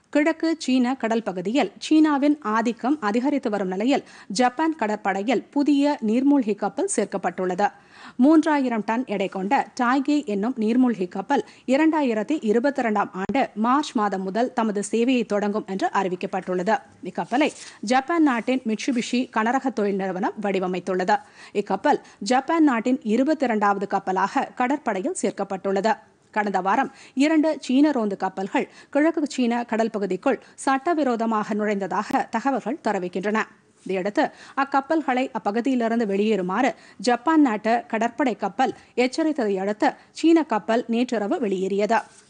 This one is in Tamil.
கிழக்கு சீன கடல் பகுதியில் சீனாவின் ஆதிக்கம் அதிகரித்து வரும் நிலையில் ஜப்பான் கடற்படையில் புதிய நீர்மூழ்கி கப்பல் சேர்க்கப்பட்டுள்ளது மூன்றாயிரம் டன் எடை கொண்ட டாய்கே என்னும் நீர்மூழ்கி கப்பல் இரண்டாயிரத்தி இருபத்தி இரண்டாம் ஆண்டு மார்ச் மாதம் முதல் தமது சேவையை தொடங்கும் என்று அறிவிக்கப்பட்டுள்ளது இக்கப்பலை ஜப்பான் நாட்டின் மிட்சுபிஷி கனரக தொழில் நிறுவனம் வடிவமைத்துள்ளது இக்கப்பல் ஜப்பான் நாட்டின் இருபத்தி இரண்டாவது கப்பலாக கடற்படையில் சேர்க்கப்பட்டுள்ளது கடந்த வாரம் இரண்டு சீன ரோந்து கப்பல்கள் கிழக்கு சீன கடல் பகுதிக்குள் சட்டவிரோதமாக நுழைந்ததாக தகவல்கள் தெரிவிக்கின்றன இதையடுத்து அக்கப்பல்களை அப்பகுதியிலிருந்து வெளியேறுமாறு ஜப்பான் நாட்டு கடற்படை கப்பல் எச்சரித்ததை அடுத்து சீன கப்பல் நேற்றிரவு வெளியேறியது